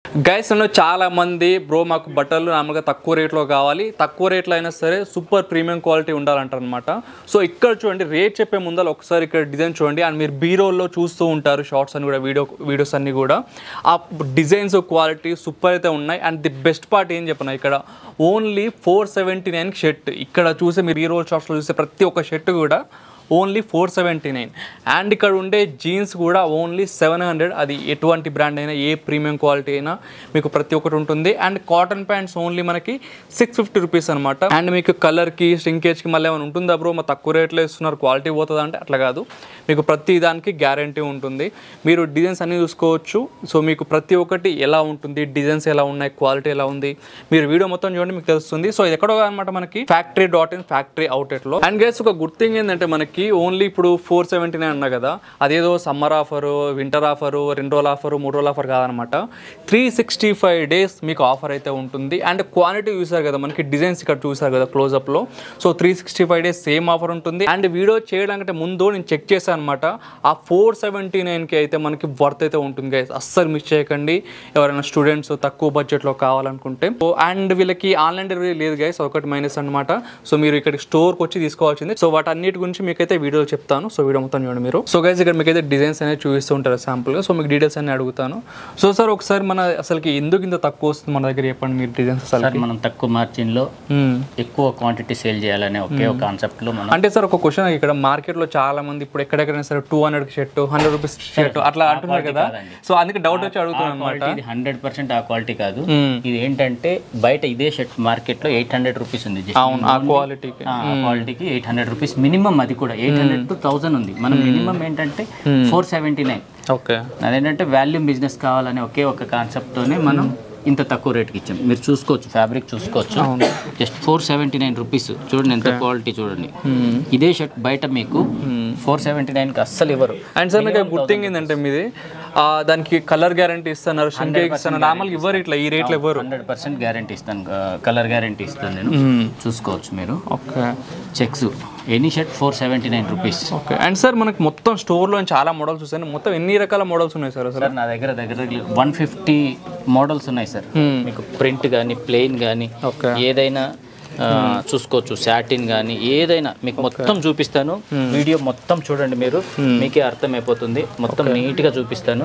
Guys నన్ను చాలా మంది బ్రో మాకు బట్టలు నార్మల్గా తక్కువ రేట్లో కావాలి తక్కువ రేట్లో అయినా సరే సూపర్ ప్రీమియం క్వాలిటీ ఉండాలంటారు అనమాట సో ఇక్కడ చూడండి రేట్ చెప్పే ముందర ఒకసారి ఇక్కడ డిజైన్ చూడండి అండ్ మీరు బీరోల్లో చూస్తూ ఉంటారు షార్ట్స్ అని కూడా వీడియో వీడియోస్ అన్ని కూడా ఆ డిజైన్స్ క్వాలిటీ సూపర్ అయితే ఉన్నాయి అండ్ ది బెస్ట్ పార్ట్ ఏం చెప్పిన ఇక్కడ only four seventy nine shirt ఇక్కడ చూసే మీరు ఈ రోజు షాప్స్లో చూసే ప్రతి ఒక్క షర్ట్ కూడా only four seventy nine and ఇక్కడ ఉండే జీన్స్ కూడా ఓన్లీ సెవెన్ హండ్రెడ్ అది ఎటువంటి బ్రాండ్ అయినా ఏ ప్రీమియం క్వాలిటీ అయినా మీకు ప్రతి ఒక్కటి ఉంటుంది అండ్ కాటన్ ప్యాంట్స్ ఓన్లీ మనకి సిక్స్ ఫిఫ్టీ రూపీస్ అనమాట అండ్ మీకు కలర్కి శ్రింకేజ్కి మళ్ళీ ఏమైనా ఉంటుందా బ్రో మా తక్కువ రేట్లో ఇస్తున్నారు క్వాలిటీ పోతుందా అంటే అట్లా కాదు మీకు ప్రతి దానికి గ్యారంటీ ఉంటుంది మీరు డిజైన్స్ అన్ని చూసుకోవచ్చు సో మీకు ప్రతి ఒక్కటి ఎలా ఉంటుంది డిజైన్స్ ఎలా ఉన్నాయి క్వాలిటీ ఎలా ఉంది మీరు వీడియో మొత్తం చూడండి మీకు తెలుస్తుంది సో ఇది ఎక్కడో అనమాట మనకి ఫ్యాక్టరీ డాట్ ఇన్ ఫ్యాక్టరీ అవుట్లెట్లో అండ్ గైస్ ఒక గుడ్ థింగ్ ఏంటంటే మనకి ఓన్లీ ఇప్పుడు ఫోర్ సెవెంటీ నైన్ అన్నా కదా అదేదో సమ్మర్ ఆఫర్ వింటర్ ఆఫర్ రెండు రోజుల ఆఫర్ మూడు రోజుల ఆఫర్ కాదనమాట త్రీ సిక్స్టీ ఫైవ్ డేస్ మీకు ఆఫర్ అయితే ఉంటుంది అండ్ క్వాలిటీ చూసారు కదా మనకి డిజైన్స్ ఇక్కడ చూసారు కదా క్లోజ్అప్లో so three sixty five days same offer ఉంటుంది అండ్ వీడియో చేయడానికి ముందు నేను చెక్ చేశాను అనమాట ఆ ఫోర్ సెవెంటీ నైన్కి అయితే మనకి వర్త్ అయితే ఉంటుంది గైస్ అస్సలు మిస్ చేయకండి ఎవరైనా స్టూడెంట్స్ తక్కువ బడ్జెట్లో కావాలనుకుంటే సో అండ్ వీళ్ళకి ఆన్లైన్ డెలివరీ లేదు గైస్ ఒకటి మైనస్ అనమాట సో మీరు ఇక్కడ స్టోర్కి వచ్చి తీసుకోవాల్సింది సో వాటన్నిటి గురించి మీకైతే వీడియో చెప్తాను సో వీడియో మొత్తం చూడండి మీరు సో గైస్ ఇక్కడ మీకైతే డిజైన్స్ అనేది చూపిస్తూ ఉంటారు శాంపుల్గా సో మీకు డీటెయిల్స్ అన్ని అడుగుతాను సో సార్ ఒకసారి మన అసలుకి ఎందుకు ఇంత తక్కువ వస్తుంది మన దగ్గర చెప్పండి మీరు డిజైన్స్ అసలు సార్ మనం తక్కువ మార్జిన్ లో ఎక్కువ క్వాంటిటీ సేల్ చేయాలనే ఒకే ఒక కాన్సెప్ట్ లో మనం అంటే సార్ ఒక క్వశ్చన్ ఇక్కడ మార్కెట్లో చాలా మంది ఇప్పుడు ఎక్కడెక్కడైనా సరే two hundred shirt hundred rupees shirt అట్లా అంటున్నారు కదా సో అందుకే డౌట్ వచ్చి అడుగుతున్నాను అనమాట క్వాలిటీ ఇది హండ్రెడ్ పర్సెంట్ ఆ క్వాలిటీ కాదు ఇది ఏంటంటే బయట ఇదే షర్ట్ మార్కెట్ లో ఎయిట్ హండ్రెడ్ రూపీస్ ఉంది just అవును ఆ క్వాలిటీకి ఆ క్వాలిటీకి ఎయిట్ హండ్రెడ్ రూపీస్ మినిమం అది కూడా ఎయిట్ హండ్రెడ్ టు థౌసండ్ ఉంది మనం మినిమం ఏంటంటే ఫోర్ సెవెంటీ నైన్ ఓకే అదేంటంటే వాల్యూమ్ బిజినెస్ కావాలనే ఒకే ఒక కాన్సెప్ట్ తోనే మనం ఇంత తక్కువ రేట్కి ఇచ్చాం మీరు చూసుకోవచ్చు ఫ్యాబ్రిక్ చూసుకోవచ్చు just four seventy nine rupees చూడండి ఎంత క్వాలిటీ చూడండి ఇదే షర్ట్ బయట మీకు ఫోర్ సెవెంటీ నైన్కి అస్సలు ఇవ్వరు అండ్ సార్ నాకు గుడ్ థింగ్ ఏంటంటే మీది ఆ, దానికి కలర్ గ్యారంటీ ఇస్తున్నారు షింకేక్ ఇస్తున్నారు నార్మల్గా ఇవ్వరు ఇట్లా ఈ రేట్లో ఇవ్వరు హండ్రెడ్ పర్సెంట్ గ్యారంటీ ఇస్తాను కలర్ గ్యారంటీ ఇస్తాను నేను చూసుకోవచ్చు మీరు okay checks any shirt four seventy nine rupees okay and sir మనకి మొత్తం స్టోర్లో చాలా మోడల్స్ చూసాను మొత్తం ఎన్ని రకాల మోడల్స్ ఉన్నాయి సార్ అసలు సార్ నా దగ్గర దగ్గర వన్ ఫిఫ్టీ మోడల్స్ ఉన్నాయి సార్ మీకు ప్రింట్ కానీ ప్లెయిన్ కానీ ఓకే ఏదైనా ఆ, చూసుకోవచ్చు సాటిన్ కానీ ఏదైనా మీకు మొత్తం చూపిస్తాను వీడియో మొత్తం చూడండి మీరు మీకే అర్థమైపోతుంది మొత్తం నీట్గా చూపిస్తాను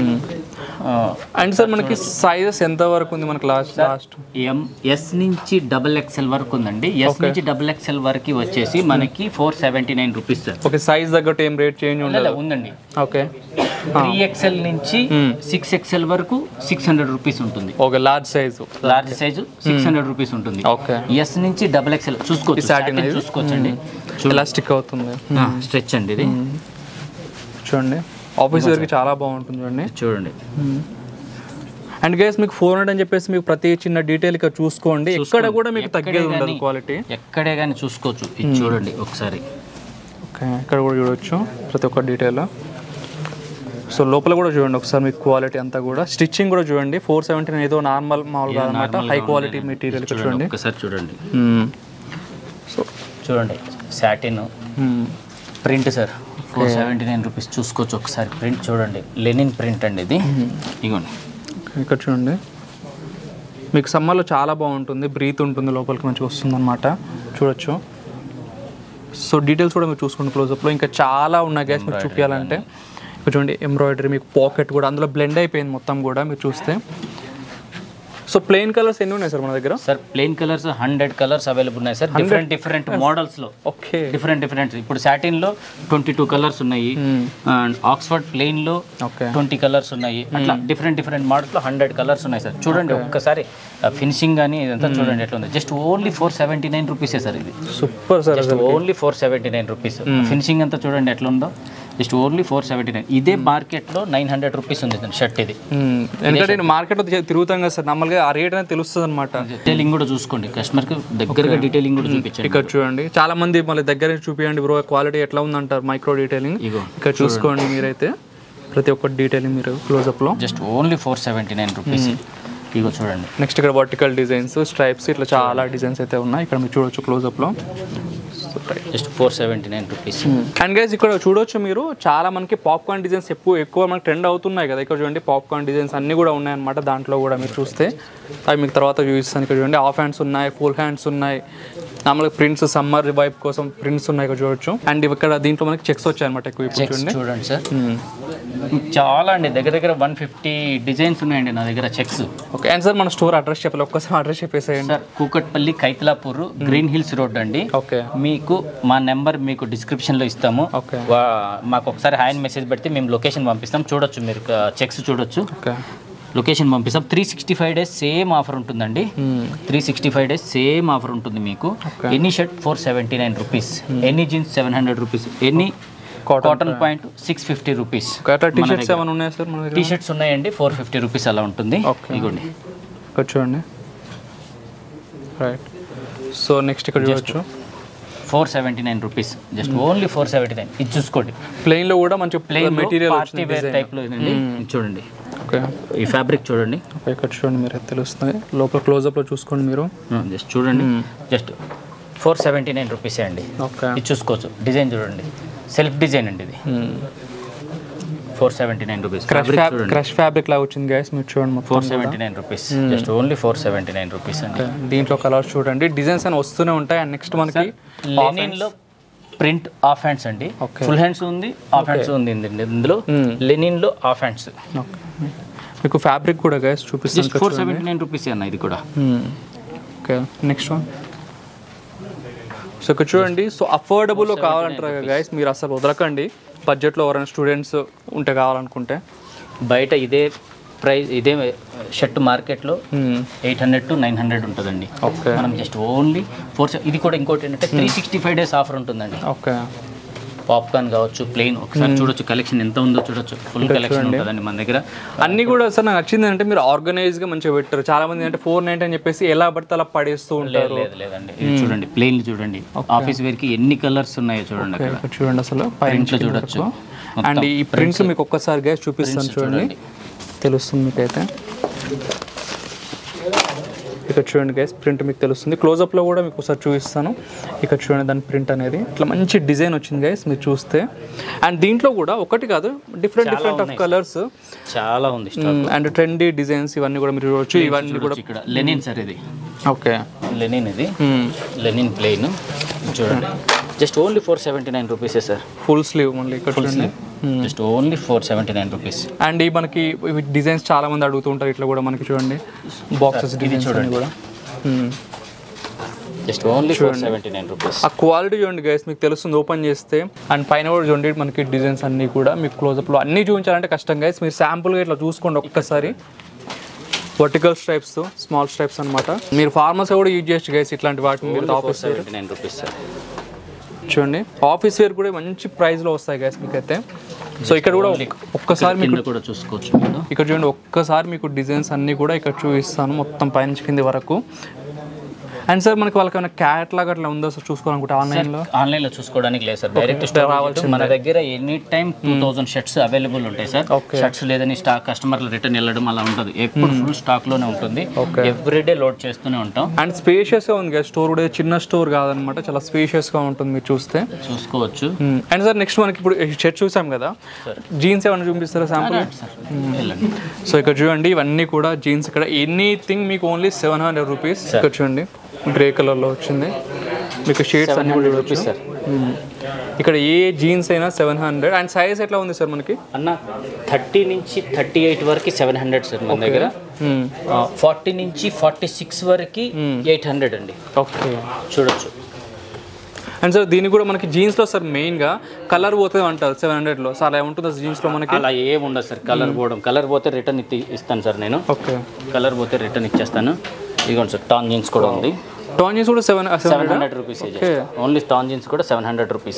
అండ్ సార్ మనకి సైజెస్ ఎంత వరకు ఉంది మనకి లాస్ట్ లాస్ట్ ఎం ఎస్ నుంచి డబుల్ ఎక్స్ఎల్ వరకు ఉందండి ఎస్ నుంచి డబుల్ ఎక్స్ఎల్ వరకు వచ్చేసి మనకి four seventy nine rupees sir okay size తగ్గట్టు ఏం రేట్ చేంజ్ ఉండదు ఇలా ఉందండి ఓకే త్రీ ఎక్స్ఎల్ నుంచి సిక్స్ ఎక్స్ఎల్ వరకు సిక్స్ హండ్రెడ్ రూపీస్ ఉంటుంది okay large size large size six hundred rupees ఉంటుంది ఓకే ఎస్ నుంచి డబుల్ ఎక్స్ఎల్ చూసుకోవచ్చు satin satin ఇది? చూసుకోవచ్చండి ఎలా స్టిక్ అవుతుంది స్ట్రెచ్ అండి ఇది చూడండి ఆఫీస్ వరకు చాలా బాగుంటుంది చూడండి చూడండి అండ్ గైస్ మీకు ఫోర్ హండ్రెడ్ అని చెప్పేసి మీకు ప్రతి చిన్న డీటెయిల్ ఇక్కడ చూసుకోండి ఎక్కడ కూడా మీకు తగ్గేది ఉండదు క్వాలిటీ ఎక్కడే కానీ చూసుకోవచ్చు ఇది చూడండి ఒకసారి ఓకే ఇక్కడ కూడా చూడొచ్చు ప్రతి ఒక్క డీటెయిల్ సో లోపల కూడా చూడండి ఒకసారి మీకు క్వాలిటీ అంతా కూడా స్టిచ్చింగ్ కూడా చూడండి ఫోర్ సెవెంటీ ఏదో నార్మల్ మామూలుగా అనమాట హై క్వాలిటీ మెటీరియల్ ఇక్కడ చూడండి ఒకసారి చూడండి సో చూడండి satin print sir four seventy nine rupees చూసుకోవచ్చు ఒకసారి ప్రింట్ చూడండి లెనిన్ ప్రింట్ అండి ఇది ఇగోండి ఇక్కడ చూడండి మీకు సమ్మర్లో చాలా బాగుంటుంది బ్రీత్ ఉంటుంది లోపలికి మంచిగా వస్తుంది అనమాట చూడొచ్చు సో డీటెయిల్స్ కూడా మీరు చూసుకోండి క్లోజప్లో ఇంకా చాలా ఉన్నాయి గ్యాస్ మీకు చూపించాలంటే ఇక్కడ చూడండి ఎంబ్రాయిడరీ మీకు పాకెట్ కూడా అందులో బ్లెండ్ అయిపోయింది మొత్తం కూడా మీరు చూస్తే సో ప్లెయిన్ కలర్స్ ఎన్ని ఉన్నాయి సార్ మన దగ్గర sir plain colours hundred colours available ఉన్నాయి సార్ డిఫరెంట్ డిఫరెంట్ మోడల్స్ లో ఓకే డిఫరెంట్ డిఫరెంట్ ఇప్పుడు సాటిన్ లో ట్వంటీ టూ కలర్స్ ఉన్నాయి అండ్ ఆక్స్ఫర్డ్ ప్లెయిన్ లో ఓకే ట్వంటీ కలర్స్ ఉన్నాయి అట్లా డిఫరెంట్ డిఫరెంట్ మోడల్స్ లో హండ్రెడ్ కలర్స్ ఉన్నాయి సార్ చూడండి ఒక్కసారి ఫినిషింగ్ కానీ ఇదంతా చూడండి ఎట్లా ఉంది just only four seventy nine రూపీసే సార్ ఇది super sir just only four seventy nine rupees finishing అంతా చూడండి ఎట్లా ఉందో just only four seventy nine ఇదే మార్కెట్ లో నైన్ హండ్రెడ్ రూపీస్ ఉంది షర్ట్ ఇది ఎందుకంటే నేను మార్కెట్లో తిరుగుతాం కదా సార్ నార్మల్గా ఆ రేట్ అనేది తెలుస్తుంది అనమాట డీటెయిలింగ్ కూడా చూసుకోండి కస్టమర్ కి దగ్గరగా డీటెయిలింగ్ కూడా చూపించండి ఇక్కడ చూడండి చాలా మంది మళ్ళీ దగ్గర నుంచి చూపించండి బ్రో క్వాలిటీ ఎట్లా ఉందంటారు మైక్రో డీటెయిలింగ్ ఇగో ఇక్కడ చూసుకోండి మీరైతే ప్రతి ఒక్క డీటెయిలింగ్ మీరు క్లోజప్లో just only four seventy nine rupees ఇగో చూడండి నెక్స్ట్ ఇక్కడ వర్టికల్ డిజైన్స్ స్ట్రైప్స్ ఇట్లా చాలా డిజైన్స్ అయితే ఉన్నాయి ఇక్కడ మీరు చూడొచ్చు క్లోజప్లో just four seventy nine rupees and guys ఇక్కడ చూడొచ్చు మీరు చాలా మనకి పాప్కార్న్ డిజైన్స్ ఎక్కువ ఎక్కువ మనకి ట్రెండ్ అవుతున్నాయి కదా ఇక్కడ చూడండి పాప్కార్న్ డిజైన్స్ అన్ని కూడా ఉన్నాయన్నమాట దాంట్లో కూడా మీరు చూస్తే అవి మీకు తర్వాత చూపిస్తాను ఇక్కడ చూడండి హాఫ్ హ్యాండ్స్ ఉన్నాయి ఫుల్ హ్యాండ్స్ ఉన్నాయి మామూలుగా ప్రింట్స్ సమ్మర్ వైప్ కోసం ప్రింట్స్ ఉన్నాయి ఇక్కడ చూడొచ్చు అండ్ ఇక్కడ దీంట్లో మనకి చెక్స్ వచ్చాయి అనమాట ఎక్కువ ఇప్పుడు చెక్స్ చూడండి చూడండి సార్ చాలా అండి దగ్గర దగ్గర వన్ ఫిఫ్టీ డిజైన్స్ ఉన్నాయండి నా దగ్గర చెక్స్ ఓకే అండ్ సార్ మన స్టోర్ అడ్రస్ చెప్పాలి ఒక్కసారి అడ్రస్ చెప్పేసేయండి sir Kukatpally Kaithalapur green hills road అండి ఓకే మీకు మా నెంబర్ మీకు description లో ఇస్తాము ఓకే వా- మాకు ఒకసారి హాయ్ మెసేజ్ పెడితే మేము లొకేషన్ పంపిస్తాం చూడొచ్చు మీరు చెక్స్ చూడొచ్చు ఓకే లొకేషన్ పంపిస్తాం three sixty five days same offer ఉంటుందండి three sixty five days same offer ఉంటుంది మీకు any shirt four seventy nine rupees any jeans seven hundred rupees any cotton point six fifty rupees అట్లా T shirts ఏమైనా ఉన్నాయా sir మన దగ్గర T shirts ఉన్నాయండి four fifty rupees అలా ఉంటుంది Okay. ఇదిగోండి ఇక్కడ చూడండి రైట్ సో నెక్స్ట్ ఇక్కడ చూడొచ్చు four seventy nine rupees just only four seventy nine ఇది చూసుకోండి ప్లెయిన్ లో కూడా మంచి ప్లెయిన్ మెటీరియల్ పార్టీ వేర్ టైప్లో ఇదండి ఇది చూడండి ఓకే ఈ ఫ్యాబ్రిక్ చూడండి ఓకే, ఇక్కడ చూడండి మీరు అది తెలుస్తుంది లోపల క్లోజ్అప్ లో చూసుకోండి మీరు జస్ట్ చూడండి జస్ట్ ఫోర్ సెవెంటీ నైన్ రూపీసే అండి ఓకే ఇది చూసుకోవచ్చు డిజైన్ చూడండి సెల్ఫ్ డిజైన్ అండి ఇది four seventy nine rupees crush fabric చూడండి క్రష్ ఫ్యాబ్రిక్ లాగా వచ్చింది గైస్ మీరు చూడండి మొత్తం four seventy nine rupees just only four seventy nine rupees అండి ఓకే, దీంట్లో కలర్స్ చూడండి డిజైన్స్ అని వస్తూనే ఉంటాయి అండ్ నెక్స్ట్ మనకి లెనిన్ లో ప్రింట్ ఆఫ్ హ్యాండ్స్ అండి Okay. ఫుల్ హ్యాండ్స్ ఉంది ఆఫ్ హ్యాండ్స్ ఉంది ఇందులో- ఇందులో Hmm. లెనిన్ లో ఆఫ్ హ్యాండ్స్ ఓకే. మీకు ఫ్యాబ్రిక్ కూడా గైస్ చూపిస్తాను just four seventy nine rupees అన్న ఇది కూడా ఓకే నెక్స్ట్ వన్ సో ఇక్కడ చూడండి సో అఫోర్డబుల్ కావాలంటారు గైస్ మీరు అసలు వదలకండి బడ్జెట్లో ఎవరైనా స్టూడెంట్స్ ఉంటే కావాలనుకుంటే బయట ఇదే ప్రైస్ ఇదే షర్ట్ మార్కెట్లో eight hundred to nine hundred ఉంటుందండి ఓకే మనం జస్ట్ ఓన్లీ ఫోర్ ఇది కూడా ఇంకోటి ఏంటంటే three sixty five days offer ఉంటుందండి ఓకే పాప్కార్న్ కావచ్చు ప్లెయిన్ ఒకసారి చూడొచ్చు కలెక్షన్ ఎంత ఉందో చూడొచ్చు ఫుల్ కలెక్షన్ ఉంటుందండి మన దగ్గర అన్ని కూడా సార్ నాకు నచ్చింది అంటే మీరు ఆర్గనైజ్ గా మంచిగా పెట్టారు చాలా మంది అంటే ఫోర్ నైన్ అని చెప్పేసి ఎలా పడితే అలా పడేస్తూ లేదు ఉంటారు లేదు లేదండి ఇది చూడండి ప్లెయిన్ చూడండి ఆఫీస్ వేర్ కి ఎన్ని కలర్స్ ఉన్నాయో చూడండి అక్కడ ఇక్కడ చూడండి అసలు పైన Print లో చూడొచ్చు అండ్ ఈ ప్రింట్స్ మీకు ఒక్కసారి గైస్ చూపిస్తాను చూడండి తెలుస్తుంది మీకైతే ఇక్కడ చూడండి గైస్ ప్రింట్ మీకు తెలుస్తుంది క్లోజప్లో కూడా మీకు ఒకసారి చూపిస్తాను ఇక్కడ చూడండి దాని ప్రింట్ అనేది ఇట్లా మంచి డిజైన్ వచ్చింది గైస్ మీరు చూస్తే అండ్ దీంట్లో కూడా ఒకటి కాదు డిఫరెంట్ డిఫరెంట్ ఆఫ్ కలర్స్ చాలా ఉంది అండ్ ట్రెండీ డిజైన్స్ ఇవన్నీ కూడా మీరు చూడొచ్చు ఇవన్నీ కూడా ఇక్కడ లెనిన్ సార్ ఇది ఓకే లెనిన్ ఇది లెనిన్ ప్లెయిన్ చూడండి just only four seventy nine రూపీసే సార్ ఫుల్ స్లీవ్ మళ్ళీ ఇక్కడ చూడండి just only four seventy nine rupees and ఈ మనకి డిజైన్స్ చాలా మంది అడుగుతూ ఉంటారు ఇట్లా కూడా మనకి చూడండి బాక్సెస్ ఇది డిజైన్స్ చూడండి. కూడా Hmm. Just only four seventy nine rupees ఆ క్వాలిటీ చూడండి గైస్ మీకు తెలుస్తుంది ఓపెన్ చేస్తే అండ్ పైన కూడా చూడండి మనకి డిజైన్స్ అన్నీ కూడా మీకు క్లోజప్లో అన్నీ చూపించాలంటే కష్టం గైస్ మీరు శాంపుల్గా ఇట్లా చూసుకోండి ఒక్కసారి వర్టికల్ స్ట్రైప్స్ స్మాల్ స్ట్రైప్స్ అన్నమాట మీరు ఫార్మర్స్ కూడా యూజ్ చేయొచ్చు గైస్ ఇట్లాంటి వాటిని మీరు four office wear seventy nine rupees sir చూడండి ఆఫీస్ వేర్ కూడా మంచి ప్రైస్లో వస్తాయి గైస్ మీకైతే సో ఇక్కడ కూడా ఒక్కసారి మీకు కింద కూడా చూసుకోవచ్చు మీరు ఇక్కడ చూడండి ఒక్కసారి మీకు డిజైన్స్ అన్నీ కూడా ఇక్కడ చూపిస్తాను మొత్తం పైనుంచి కింది వరకు అండ్ సార్ మనకి వాళ్ళకి ఏమైనా క్యాట్ లాగా అట్లా ఉందో సార్ చూసుకోవాలనుకుంటే ఆన్లైన్లో ఆన్లైన్ లో చూసుకోవడానికి లేదు సార్ డైరెక్ట్ స్టోర్ రావచ్చు మన దగ్గర any time two thousand shirts available ఉంటాయి సార్ Okay. షర్ట్స్ లేదని స్టాక్ కస్టమర్లు రిటర్న్ వెళ్ళడం అలా ఉంటుంది ఎప్పుడు ఫుల్ స్టాక్ లోనే ఉంటుంది Okay. ఎవ్రీడే లోడ్ చేస్తూనే ఉంటాం అండ్ స్పేషియస్గా ఉంది కదా స్టోర్ కూడా చిన్న స్టోర్ కాదనమాట చాలా స్పేషియస్గా ఉంటుంది మీరు చూస్తే చూసుకోవచ్చు అండ్ సార్ నెక్స్ట్ మనకి ఇప్పుడు షర్ట్ చూసాం కదా జీన్స్ ఏమైనా చూపిస్తారా శాంపుల్ సార్ వెళ్ళండి సో ఇక్కడ చూడండి ఇవన్నీ కూడా జీన్స్ ఇక్కడ ఎనీథింగ్ మీకు ఓన్లీ సెవెన్ హండ్రెడ్ రూపీస్ ఇక్కడ చూడండి గ్రే కలర్లో వచ్చింది మీకు షేడ్స్ అన్ని కూడా చూడొచ్చు సార్ మ్మ్. ఇక్కడ ఏ జీన్స్ అయినా సెవెన్ హండ్రెడ్ అండ్ సైజ్ ఎట్లా ఉంది సార్ మనకి అన్న థర్టీ నుంచి థర్టీ ఎయిట్ వరకు సెవెన్ హండ్రెడ్ సార్ మన దగ్గర ఫార్టీ నుంచి ఫార్టీ సిక్స్ వరకు ఎయిట్ హండ్రెడ్ అండి ఓకే చూడొచ్చు అండ్ సార్ దీనికి కూడా మనకి జీన్స్లో సార్ మెయిన్గా కలర్ పోతుంది అంటారు సెవెన్ హండ్రెడ్లో సార్ అలా ఉంటుంది జీన్స్లో మనకి అలా ఏం ఉండదు సార్ కలర్ పోవడం కలర్ పోతే రిటర్న్ ఇస్తాను సార్ నేను ఓకే కలర్ పోతే రిటర్న్ ఇచ్చేస్తాను ఇదిగోండి సార్ టాన్ జీన్స్ కూడా ఉంది టాన్ జీన్స్ కూడా seven seven seven hundred rupees only tan jeans కూడా seven hundred rupees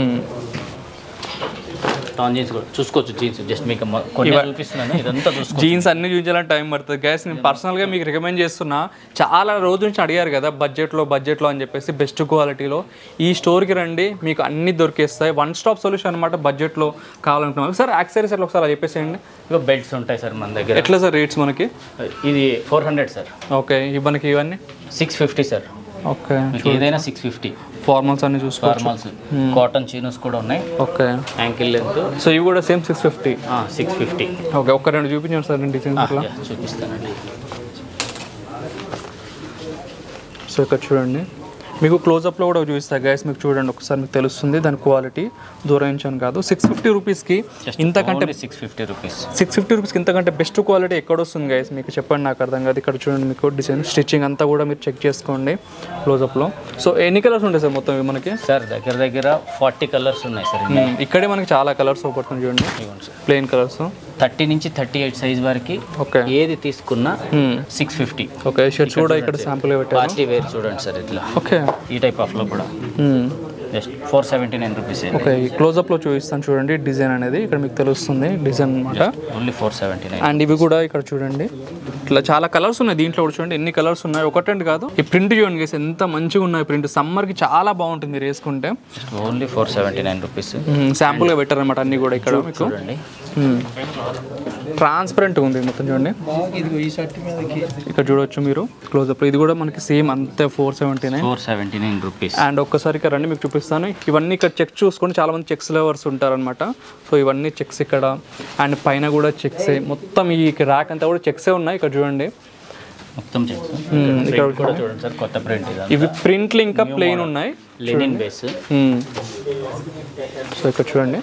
tan jeans కూడా చూసుకోవచ్చు జీన్స్ జస్ట్ మీకు మొ- కొన్ని చూపిస్తున్నాను ఇదంతా చూసుకో జీన్స్ అన్ని చూపించాలని టైం పడుతుంది గ్యాస్ నేను పర్సనల్గా మీకు రికమెండ్ చేస్తున్నా చాలా రోజు నుంచి అడిగారు కదా బడ్జెట్లో బడ్జెట్లో అని చెప్పేసి బెస్ట్ క్వాలిటీలో ఈ స్టోర్కి రండి మీకు అన్ని దొరికేస్తాయి వన్ స్టాప్ సొల్యూషన్ అనమాట బడ్జెట్లో కావాలనుకున్నాను సార్ యాక్సరీస్ ఎట్లా ఒకసారి అలా చెప్పేసేయండి ఇక బెల్ట్స్ ఉంటాయి సార్ మన దగ్గర ఎట్లా సార్ రేట్స్ మనకి ఇది ఫోర్ హండ్రెడ్ సార్ ఓకే ఇవి మనకి ఇవన్నీ సిక్స్ ఫిఫ్టీ సార్ ఓకే మీకు ఏదైనా సిక్స్ ఫిఫ్టీ ఫార్మల్స్ అన్ని చూసుకోవచ్చు ఫార్మల్స్ కాటన్ చీనోస్ కూడా ఉన్నాయి ఓకే యాంకిల్ లెంత్ సో ఇవి కూడా same six fifty six fifty okay ఒక్క రెండు చూపించండి సార్ రెండు డిజైన్స్ అట్లా చూపిస్తానండి సో ఇక్కడ చూడండి మీకు క్లోజప్లో కూడా చూపిస్తా గైస్ మీకు చూడండి ఒకసారి మీకు తెలుస్తుంది దాని క్వాలిటీ దూరం నుంచి అని కాదు సిక్స్ ఫిఫ్టీ రూపీస్కి ఇంతకంటే six fifty rupees six fifty రూపీస్కి ఇంతకంటే బెస్ట్ క్వాలిటీ ఎక్కడ వస్తుంది గైస్ మీకు చెప్పండి నాకు అర్థం కాదు ఇక్కడ చూడండి మీకు డిజైన్ స్టిచ్చింగ్ అంతా కూడా మీరు చెక్ చేసుకోండి క్లోజప్లో సో ఎన్ని కలర్స్ ఉంటాయి సార్ మొత్తం ఇవి మనకి సార్ దగ్గర దగ్గర ఫార్టీ కలర్స్ ఉన్నాయి సార్ మ్మ్. ఇక్కడే మనకి చాలా కలర్స్ ఒకటి చూడండి ఇవ్వండి సార్ ప్లెయిన్ కలర్స్ థర్టీ నుంచి థర్టీ ఎయిట్ సైజ్ వరకు ఓకే ఏది తీసుకున్నా సిక్స్ ఫిఫ్టీ ఓకే షర్ట్స్ కూడా ఇక్కడ శాంపుల్ పెట్టారు పార్టీ వేర్ చూడండి సార్ ఇట్లా ఓకే ఈ టైప్ ఆఫ్ లో కూడా just four seventy nine rupees okay ఈ క్లోజప్లో చూపిస్తాను చూడండి డిజైన్ అనేది ఇక్కడ మీకు తెలుస్తుంది డిజైన్ అనమాట only four seventy nine and ఇవి కూడా ఇక్కడ చూడండి ఇట్లా చాలా కలర్స్ ఉన్నాయి దీంట్లో కూడా చూడండి ఎన్ని కలర్స్ ఉన్నాయి ఒకటండి కాదు ఈ ప్రింట్ చూడండి guys, ఎంత మంచిగా ఉన్నాయి ప్రింట్ సమ్మర్కి చాలా బాగుంటుంది మీరు వేసుకుంటే only four seventy nine rupees శాంపుల్గా పెట్టారనమాట అన్ని కూడా ఇక్కడ మీకు చూడండి ట్రాన్స్పరెంట్ ఉంది మొత్తం చూడండి ఇక్కడ చూడొచ్చు మీరు క్లోజప్ ఇది కూడా మనకి సేమ్ అంతే four seventy nine four seventy nine rupees and ఒక్కసారి ఇక్కడ రండి మీకు చూపిస్తాను ఇవన్నీ ఇక్కడ చెక్స్ చూసుకొని చాలా మంది చెక్స్ లవర్స్ ఉంటారనమాట సో ఇవన్నీ చెక్స్ ఇక్కడ అండ్ పైన కూడా చెక్స్ మొత్తం ఈ ర్యాక్ అంతా కూడా చెక్సే ఉన్నాయి ఇక్కడ చూడండి మొత్తం చెక్స్ ఇక్కడ కూడా చూడండి సార్ కొత్త ప్రింట్ ఇది ఇవి ప్రింట్లు ఇంకా ప్లెయిన్ ఉన్నాయి లెనిన్ బేస్ మ్మ్. సో ఇక్కడ చూడండి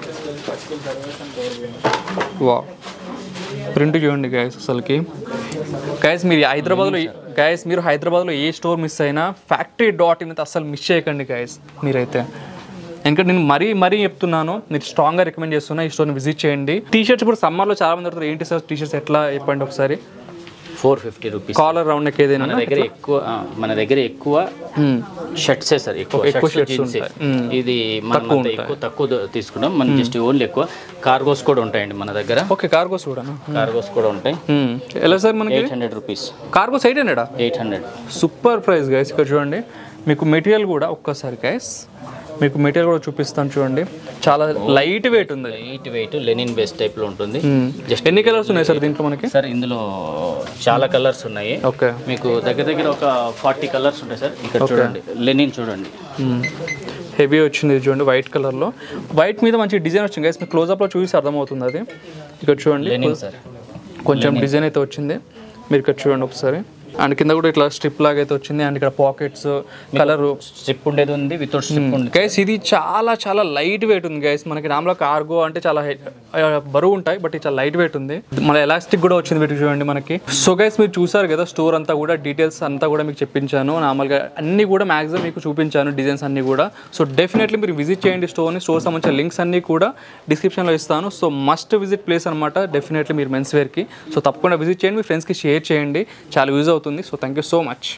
వా ప్రింట్ చూడండి గాయస్ అసలుకి గాయస్ మీరు హైదరాబాద్లో గాయస్ మీరు హైదరాబాద్లో ఏ స్టోర్ మిస్ అయినా ఫ్యాక్టరీ డాట్ ఇన్ అయితే అసలు మిస్ చేయకండి గాయస్ మీరైతే ఎందుకంటే నేను మరీ మరీ చెప్తున్నాను మీరు స్ట్రాంగ్గా రికమెండ్ చేస్తున్నా ఈ స్టోర్ని విజిట్ చేయండి టీ షర్ట్స్ ఇప్పుడు సమ్మర్లో చాలా మంది అడుగుతారు ఏంటి సార్ టీ షర్ట్స్ ఎట్లా చెప్పండి ఒకసారి four fifty rupees collar round neck ఏదైనా మన దగ్గర ఎక్కువ ఆ, మన దగ్గర ఎక్కువ షర్ట్సే సార్ ఎక్కువ ఎక్కువ షర్ట్స్ shirts జీన్సే ఉంటాయి. మ్మ్. ఇది మనం అంత ఎక్కువ తక్కువ ద- తీసుకున్నాం మనం జస్ట్ ఓన్లీ ఎక్కువ కార్గోస్ కూడా ఉంటాయండి మన దగ్గర ఓకే కార్గోస్ కూడా కార్గోస్ కూడా ఉంటాయి ఎలా సార్ మనకి eight hundred rupees cargos eight హండ్రెడా eight hundred super price guys ఇక్కడ చూడండి మీకు మెటీరియల్ కూడా ఒక్కసారి గైస్ మీకు మెటీరియల్ కూడా చూపిస్తాను చూడండి చాలా లైట్ వెయిట్ ఉంది eight weight linen base type లో ఉంటుంది జస్ట్ ఎన్ని కలర్స్ ఉన్నాయి సార్ దీంట్లో మనకి సార్ ఇందులో చాలా కలర్స్ ఉన్నాయి ఓకే మీకు దగ్గర దగ్గర ఒక ఫార్టీ కలర్స్ ఉంటాయి సార్ ఇక్కడ చూడండి లెనిన్ చూడండి హెవీ వచ్చింది ఇది చూడండి వైట్ కలర్లో వైట్ మీద మంచి డిజైన్ వచ్చింది గైస్ మీకు క్లోజప్లో చూసి అర్థమవుతుంది అది ఇక్కడ చూడండి లెనిన్ సార్ కొంచెం డిజైన్ అయితే వచ్చింది మీరు ఇక్కడ చూడండి ఒకసారి అండ్ కింద కూడా ఇట్లా స్ట్రిప్ లాగా అయితే వచ్చింది అండ్ ఇక్కడ పాకెట్స్ కలరు స్ట్రిప్ ఉండేది ఉంది వితౌట్ స్ట్రిప్ ఉంది గైస్ ఇది చాలా చాలా లైట్ వెయిట్ ఉంది గైస్ మనకి నార్మల్ కార్గో అంటే చాలా హె- ఆ, బరువు ఉంటాయి బట్ ఇది చాలా లైట్ వెయిట్ ఉంది మన ఎలాస్టిక్ కూడా వచ్చింది వీటికి చూడండి మనకి సో గైస్ మీరు చూసారు కదా స్టోర్ అంతా కూడా డీటెయిల్స్ అంతా కూడా మీకు చెప్పించాను నార్మల్గా అన్ని కూడా మాక్సిమం మీకు చూపించాను డిజైన్స్ అన్ని కూడా సో డెఫినెట్లీ మీరు విజిట్ చేయండి స్టోర్ని స్టోర్ సంబంధించిన లింక్స్ అన్ని కూడా డిస్క్రిప్షన్లో ఇస్తాను సో మస్ట్ విజిట్ ప్లేస్ అనమాట డెఫినెట్లీ మీరు మెన్స్ వేర్కి సో తప్పకుండా విజిట్ చేయండి మీ ఫ్రెండ్స్కి షేర్ చేయండి చాలా యూజ్ అవుతుంది so thank you so much